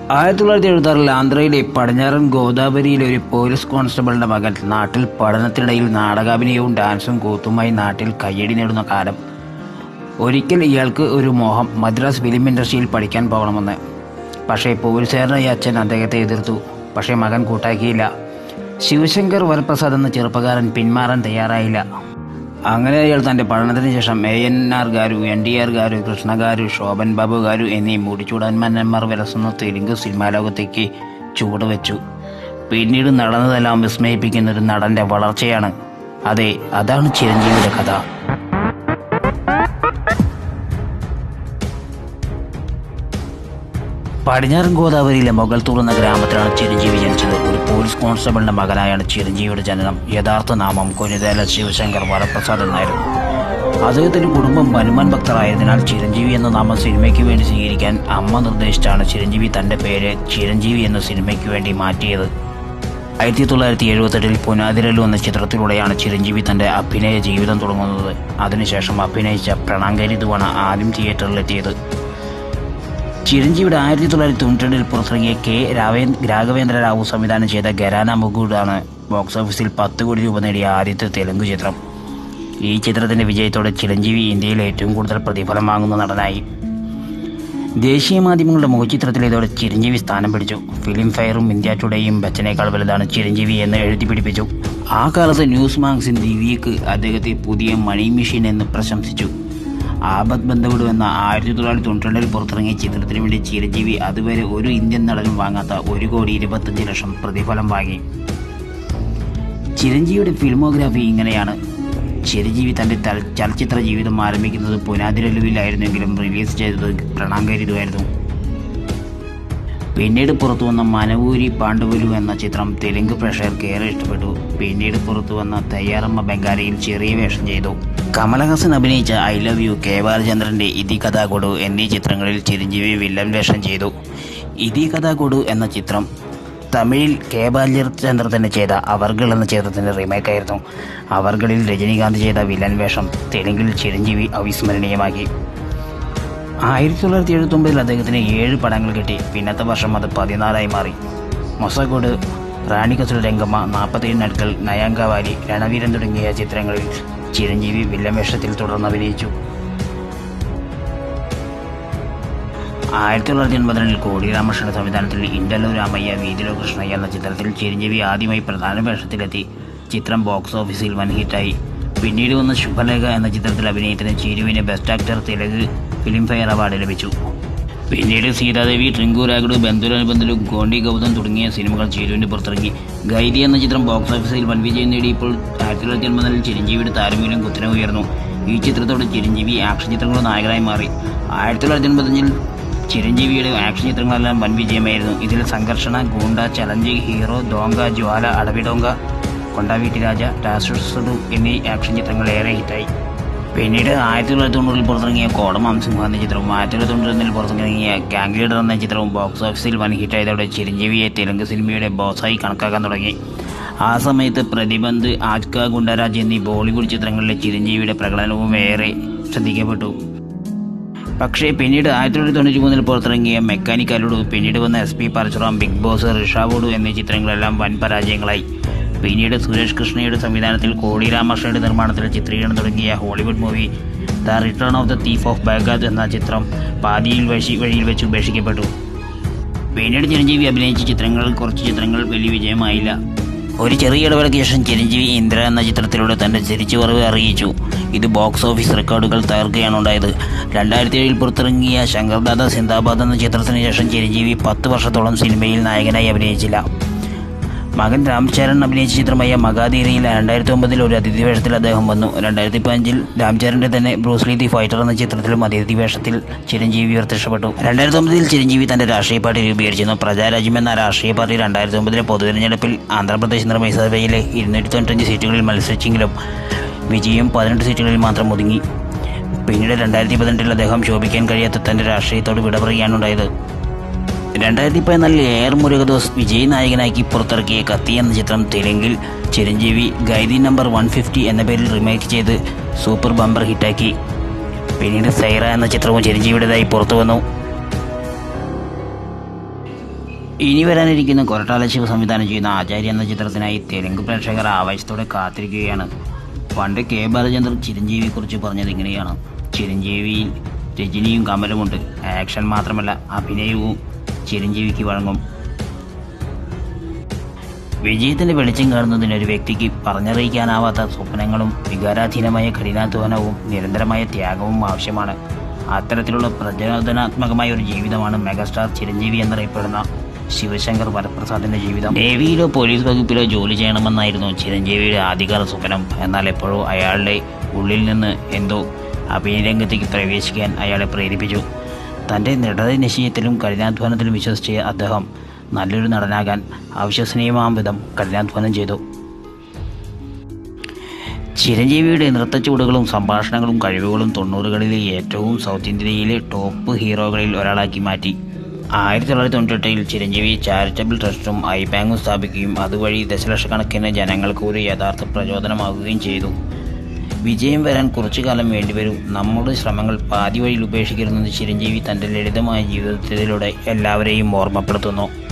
ആയിരത്തി തൊള്ളായിരത്തി എഴുപത്തി ആറിൽ ആന്ധ്രയിലെ പടിഞ്ഞാറൻ ഗോദാവരിയിലെ ഒരു പോലീസ് കോൺസ്റ്റബിളിന്റെ മകൻ നാട്ടിൽ പഠനത്തിനിടയിൽ നാടകാഭിനയവും ഡാൻസും കൂത്തുമായി നാട്ടിൽ കയ്യടി നേടുന്ന കാലം ഒരിക്കൽ ഇയാൾക്ക് ഒരു മോഹം മദ്രാസ് ഫിലിം ഇൻഡസ്ട്രിയിൽ പഠിക്കാൻ പോകണമെന്ന് പക്ഷേ പോലീസുകാരനായ അച്ഛൻ അദ്ദേഹത്തെ എതിർത്തു പക്ഷേ മകൻ കൂട്ടാക്കിയില്ല ശിവശങ്കർ വരപ്രസാദ് എന്ന ചെറുപ്പക്കാരൻ പിന്മാറാൻ തയ്യാറായില്ല അങ്ങനെ അയാൾ തൻ്റെ പഠനത്തിന് ശേഷം A N R garu N D R garu Krishna garu Sobhan Babu garu എന്നീ മുടിച്ചൂടന്മാന്മാർ വിലസുന്ന തെലുങ്ക് സിനിമാ ലോകത്തേക്ക് ചുവടുവെച്ചു പിന്നീട് നടന്നതെല്ലാം വിസ്മയിപ്പിക്കുന്ന ഒരു നടന്റെ വളർച്ചയാണ് അതെ അതാണ് ചിരഞ്ജീവിയുടെ കഥ പടിഞ്ഞാറൻ ഗോദാവരിയിലെ മൊഗൽത്തൂർ എന്ന ഗ്രാമത്തിലാണ് ചിരഞ്ജീവി ജനിച്ചത് ഒരു പോലീസ് കോൺസ്റ്റബിളിന്റെ മകനായാണ് ചിരഞ്ജീവിയുടെ ജനനം യഥാർത്ഥ നാമം കൊനിതേല ശിവശങ്കർ വരപ്രസാദ് എന്നായിരുന്നു അദ്ദേഹത്തിന്റെ കുടുംബം ഹനുമാൻ ഭക്തരായതിനാൽ ചിരഞ്ജീവി എന്ന നാമം സിനിമയ്ക്ക് വേണ്ടി സ്വീകരിക്കാൻ അമ്മ നിർദ്ദേശിച്ചാണ് ചിരഞ്ജീവി തന്റെ പേര് ചിരഞ്ജീവി എന്ന സിനിമയ്ക്ക് വേണ്ടി മാറ്റിയത് ആയിരത്തി തൊള്ളായിരത്തി എഴുപത്തെട്ടിൽ പുനാതിരലു എന്ന ചിത്രത്തിലൂടെയാണ് ചിരഞ്ജീവി തന്റെ അഭിനയ ജീവിതം തുടങ്ങുന്നത് അതിനുശേഷം അഭിനയിച്ച പ്രണാങ്കരിതുവാണ് ആദ്യം തിയേറ്ററിലെത്തിയത് ചിരഞ്ജീവിയുടെ ആയിരത്തി തൊള്ളായിരത്തി തൊണ്ണൂറ്റിരണ്ടിൽ പുറത്തിറങ്ങിയ കെ രാവേ രാഘവേന്ദ്ര റാവു സംവിധാനം ചെയ്ത ഗരാന മുഗുഡാണ് ബോക്സ് ഓഫീസിൽ പത്ത് കോടി രൂപ നേടിയ ആദ്യത്തെ തെലുങ്ക് ചിത്രം ഈ ചിത്രത്തിന്റെ വിജയത്തോടെ ചിരഞ്ജീവി ഇന്ത്യയിൽ ഏറ്റവും കൂടുതൽ പ്രതിഫലം വാങ്ങുന്ന നടനായി ദേശീയ മാധ്യമങ്ങളുടെ മുഖചിത്രത്തിൽ ഇതോടെ ചിരഞ്ജീവി സ്ഥാനം പിടിച്ചു ഫിലിം ഫെയറും ഇന്ത്യ ടുഡേയും ബച്ചനേക്കാൾ വലുതാണ് ചിരഞ്ജീവി എന്ന് എഴുതി പിടിപ്പിച്ചു ആ കാലത്ത് ന്യൂസ് മാഗസിൻ ദിവ്യക്ക് അദ്ദേഹത്തെ പുതിയ മണി മെഷീൻ എന്ന് പ്രശംസിച്ചു ആപത് ബന്ധവിടു എന്ന ആയിരത്തി തൊള്ളായിരത്തി തൊണ്ണൂറ്റിരണ്ടിൽ പുറത്തിറങ്ങിയ ചിത്രത്തിന് വേണ്ടി ചിരഞ്ജീവി അതുവരെ ഒരു ഇന്ത്യൻ നടനും വാങ്ങാത്ത ഒരു കോടി ഇരുപത്തഞ്ച് ലക്ഷം പ്രതിഫലം വാങ്ങി ചിരഞ്ജീവിയുടെ ഫിലിമോഗ്രാഫി ഇങ്ങനെയാണ് ചിരഞ്ജീവി തന്റെ തൽ- ചലച്ചിത്ര ജീവിതം ആരംഭിക്കുന്നത് പുനാതിരലുവിലായിരുന്നെങ്കിലും റിലീസ് ചെയ്തത് പ്രണാങ്കരിതുമായിരുന്നു പിന്നീട് പുറത്തു വന്ന മനവൂരി പാണ്ഡവലു എന്ന ചിത്രം തെലുങ്ക് പ്രേക്ഷകർക്ക് ഏറെ ഇഷ്ടപ്പെട്ടു പിന്നീട് പുറത്തു വന്ന തയ്യാറമ്മ ബംഗാലിയിൽ ചെറിയ വേഷം ചെയ്തു കമലഹാസൻ അഭിനയിച്ച ഐ ലവ് യു കെ ബാലചന്ദ്രന്റെ ഇതി കഥാകൊടു എന്നീ ചിത്രങ്ങളിൽ ചിരഞ്ജീവി വില്ലൻ വേഷം ചെയ്തു ഇതി കഥാകൊടു എന്ന ചിത്രം തമിഴിൽ കെ ബാലചന്ദ്രൻ തന്നെ ചെയ്ത അവർകൾ എന്ന ചിത്രത്തിന്റെ റീമേക്കായിരുന്നു അവർകളിൽ രജനീകാന്ത് ചെയ്ത വില്ലൻ വേഷം തെലുങ്കിൽ ചിരഞ്ജീവി അവിസ്മരണീയമാക്കി ആയിരത്തി തൊള്ളായിരത്തി എഴുപത്തി ഒമ്പതിൽ അദ്ദേഹത്തിന് ഏഴ് പടങ്ങൾ കിട്ടി പിന്നത്തെ വർഷം അത് പതിനാലായി മാറി മൊസഗോഡ് റാണികസുര രംഗമ്മ നാൽപ്പത്തേഴ് നടുക്കൽ നയാങ്കവാലി രണവീരൻ തുടങ്ങിയ ചിത്രങ്ങളിൽ ചിരഞ്ജീവി വില്ലൻ വേഷത്തിൽ തുടർന്ന് അഭിനയിച്ചു ആയിരത്തി തൊള്ളായിരത്തി എൺപത്തിരണ്ടിൽ കോടി രാമകൃഷ്ണന്റെ സംവിധാനത്തിൽ ഇൻഡലോ രാമയ്യ വീതിലോ കൃഷ്ണയ്യ എന്ന ചിത്രത്തിൽ ചിരഞ്ജീവി ആദ്യമായി പ്രധാന വേഷത്തിലെത്തി ചിത്രം ബോക്സ് ഓഫീസിൽ വൻ ഹിറ്റായി പിന്നീട് വന്ന ശുഭലേഖ എന്ന ചിത്രത്തിൽ അഭിനയത്തിന് ചിരുവിന് best actor Telugu Filmfare award ലഭിച്ചു പിന്നീട് സീതാദേവി ട്രിങ്കു രാഗഡു ബന്ധുരനുബന്ധുലു ഗോണ്ടി ഗൗതം തുടങ്ങിയ സിനിമകൾ ചിരുവിന്റെ പുറത്തിറങ്ങി ഗൈരി എന്ന ചിത്രം ബോക്സ് ഓഫീസിൽ വൻ വിജയം നേടിയപ്പോൾ ആയിരത്തി തൊള്ളായിരത്തി എൺപതിൽ ചിരഞ്ജീവിയുടെ താരമൂല്യം കുത്തനെ ഉയർന്നു ഈ ചിത്രത്തോടെ ചിരഞ്ജീവി ആക്ഷൻ ചിത്രങ്ങളുടെ നായകനായി മാറി ആയിരത്തി തൊള്ളായിരത്തി എൺപത്തഞ്ചിൽ ചിരഞ്ജീവിയുടെ ആക്ഷൻ ചിത്രങ്ങളെല്ലാം വൻ വിജയമായിരുന്നു ഇതിൽ സംഘർഷണ ഗൂണ്ട ചലഞ്ച് ഹീറോ ദോങ്ക ജ്വാല അടവിഡോങ്ക കൊണ്ടാവീട്ടി രാജ ടാസുഡു എന്നീ ആക്ഷൻ ചിത്രങ്ങൾ ഏറെ ഹിറ്റായി പിന്നീട് ആയിരത്തി തൊള്ളായിരത്തി തൊണ്ണൂറിൽ പുറത്തിറങ്ങിയ കോടമാം സിംഹ എന്ന ചിത്രവും ആയിരത്തി തൊള്ളായിരത്തി തൊണ്ണൂറിൽ പുറത്തിറങ്ങിയ ഗാംഗ് ലീഡർ എന്ന ചിത്രവും ബോക്സ് ഓഫീസിൽ വൻ ഹിറ്റായതോടെ ചിരഞ്ജീവിയെ തെലുങ്ക് സിനിമയുടെ ബോസായി കണക്കാക്കാൻ തുടങ്ങി ആ സമയത്ത് പ്രതിബന്ധ് ആജ്ക ഗുണ്ടരാജ് എന്നീ ബോളിവുഡ് ചിത്രങ്ങളിലെ ചിരഞ്ജീവിയുടെ പ്രകടനവും ഏറെ ശ്രദ്ധിക്കപ്പെട്ടു പക്ഷേ പിന്നീട് ആയിരത്തി തൊള്ളായിരത്തി തൊണ്ണൂറ്റി മൂന്നിൽ പുറത്തിറങ്ങിയ മെക്കാനിക്കലുടു പിന്നീട് വന്ന S P Parasuram big boss ഋഷാവുഡു എന്നീ ചിത്രങ്ങളെല്ലാം വൻ പരാജയങ്ങളായി പിന്നീട് സുരേഷ് കൃഷ്ണയുടെ സംവിധാനത്തിൽ കോടി രാമകൃഷ്ണയുടെ നിർമ്മാണത്തിൽ ചിത്രീകരണം തുടങ്ങിയ Hollywood movie the return of the thief of Baghdad എന്ന ചിത്രം പാതിയിൽ വഴി വഴിയിൽ വെച്ച് ഉപേക്ഷിക്കപ്പെട്ടു പിന്നീട് ചിരഞ്ജീവി അഭിനയിച്ച ചിത്രങ്ങളിൽ കുറച്ച് ചിത്രങ്ങൾ വലിയ വിജയമായില്ല ഒരു ചെറിയ ഇടവേളയ്ക്ക് ശേഷം ചിരഞ്ജീവി ഇന്ദ്ര എന്ന ചിത്രത്തിലൂടെ തന്റെ തിരിച്ചുവരവ് അറിയിച്ചു ഇത് ബോക്സ് ഓഫീസ് റെക്കോർഡുകൾ തകർക്കുകയാണ് ഉണ്ടായത് രണ്ടായിരത്തി ഏഴിൽ പുറത്തിറങ്ങിയ ശങ്കർദാദ സിന്ദാബാദ് എന്ന ചിത്രത്തിന് ശേഷം ചിരഞ്ജീവി പത്ത് വർഷത്തോളം സിനിമയിൽ നായകനായി അഭിനയിച്ചില്ല മകൻ രാംചരൺ അഭിനയിച്ച ചിത്രമായ മഗാധീരയിൽ രണ്ടായിരത്തി ഒമ്പതിൽ ഒരു അതിഥി വേഷത്തിൽ അദ്ദേഹം വന്നു രണ്ടായിരത്തി പതിനഞ്ചിൽ രാംചരന്റെ തന്നെ ബ്രൂസ്ലി ദി ഫൈറ്റർ എന്ന ചിത്രത്തിലും അതിഥി വേഷത്തിൽ ചിരഞ്ജീവി പ്രത്യക്ഷപ്പെട്ടു രണ്ടായിരത്തി ഒമ്പതിൽ ചിരഞ്ജീവി തന്റെ രാഷ്ട്രീയ പാർട്ടി രൂപീകരിച്ചിരുന്നു പ്രജാരാജ്യം എന്ന രാഷ്ട്രീയ പാർട്ടി രണ്ടായിരത്തി ഒമ്പതിലെ പൊതുതെരഞ്ഞെടുപ്പിൽ ആന്ധ്രാപ്രദേശ് നിയമസഭയിലെ ഇരുന്നൂറ്റി തൊണ്ണൂറ്റഞ്ച് സീറ്റുകളിൽ മത്സരിച്ചെങ്കിലും വിജയം പതിനെട്ട് സീറ്റുകളിൽ മാത്രം ഒതുങ്ങി പിന്നീട് രണ്ടായിരത്തി പതിനെട്ടിൽ അദ്ദേഹം ശോഭിക്കാൻ കഴിയാത്ത തന്റെ രാഷ്ട്രീയത്തോട് വിട പറയുകയാണുണ്ടായത് രണ്ടായിരത്തി പതിനാലിൽ എ ആർ മുരുകദോസ് വിജയ് നായകനാക്കി പുറത്തിറക്കിയ കത്തി എന്ന ചിത്രം തെലുങ്കിൽ Chiranjeevi Khaidi number one fifty എന്ന പേരിൽ റിമേക്ക് ചെയ്ത് സൂപ്പർ ബമ്പർ ഹിറ്റാക്കി പിന്നീട് സൈറ എന്ന ചിത്രവും ചിരഞ്ജീവിയുടേതായി പുറത്തു വന്നു ഇനി വരാനിരിക്കുന്ന കൊരട്ടാല ശിവ സംവിധാനം ചെയ്യുന്ന ആചാര്യ എന്ന ചിത്രത്തിനായി തെലുങ്ക് പ്രേക്ഷകർ ആവേശത്തോടെ കാത്തിരിക്കുകയാണ് പണ്ട് കെ ബാലചന്ദ്രൻ ചിരഞ്ജീവിയെക്കുറിച്ച് പറഞ്ഞത് ഇങ്ങനെയാണ് ചിരഞ്ജീവിയിൽ രജനിയും കമലുമുണ്ട് ആക്ഷൻ മാത്രമല്ല അഭിനയവും ചിരഞ്ജീവിക്ക് വഴങ്ങും വിജയത്തിന്റെ വെളിച്ചം കാണുന്നതിന് ഒരു വ്യക്തിക്ക് പറഞ്ഞറിയിക്കാനാവാത്ത സ്വപ്നങ്ങളും വികാരാധീനമായ കഠിനാധ്വാനവും നിരന്തരമായ ത്യാഗവും ആവശ്യമാണ് അത്തരത്തിലുള്ള പ്രചോദനാത്മകമായ ഒരു ജീവിതമാണ് മെഗാസ്റ്റാർ ചിരഞ്ജീവി എന്നറിയപ്പെടുന്ന ശിവശങ്കർ വരപ്രസാദിന്റെ ജീവിതം നേവിയിലോ പോലീസ് വകുപ്പിലോ ജോലി ചെയ്യണമെന്നായിരുന്നു ചിരഞ്ജീവിയുടെ ആദ്യകാല സ്വപ്നം എന്നാൽ എപ്പോഴോ അയാളുടെ ഉള്ളിൽ നിന്ന് എന്തോ അഭിനയരംഗത്തേക്ക് പ്രവേശിക്കാൻ അയാളെ പ്രേരിപ്പിച്ചു തൻ്റെ ദൃഢനിശ്ചയത്തിലും കഠിനാധ്വാനത്തിലും വിശ്വസിച്ച് അദ്ദേഹം നല്ലൊരു നടനാകാൻ അവിശ്വസനീയമാം വിധം കഠിനാധ്വാനം ചെയ്തു ചിരഞ്ജീവിയുടെ നൃത്തച്ചുവടുകളും സംഭാഷണങ്ങളും കഴിവുകളും തൊണ്ണൂറുകളിലെ ഏറ്റവും സൗത്ത് ഇന്ത്യയിലെ ടോപ്പ് ഹീറോകളിൽ ഒരാളാക്കി മാറ്റി ആയിരത്തി തൊള്ളായിരത്തി തൊണ്ണൂറ്റെട്ടിൽ ചിരഞ്ജീവി ചാരിറ്റബിൾ ട്രസ്റ്റും ഐ ബാങ്കും സ്ഥാപിക്കുകയും അതുവഴി ദശലക്ഷക്കണക്കിന് ജനങ്ങൾക്ക് ഒരു യഥാർത്ഥ പ്രചോദനമാകുകയും ചെയ്തു വിജയം വരാൻ കുറച്ചു കാലം വേണ്ടിവരും നമ്മുടെ ശ്രമങ്ങൾ പാതി വഴിയിൽ ഉപേക്ഷിക്കരുതെന്ന് ചിരഞ്ജീവി തൻ്റെ ലളിതമായ ജീവിതത്തിലൂടെ എല്ലാവരെയും ഓർമ്മപ്പെടുത്തുന്നു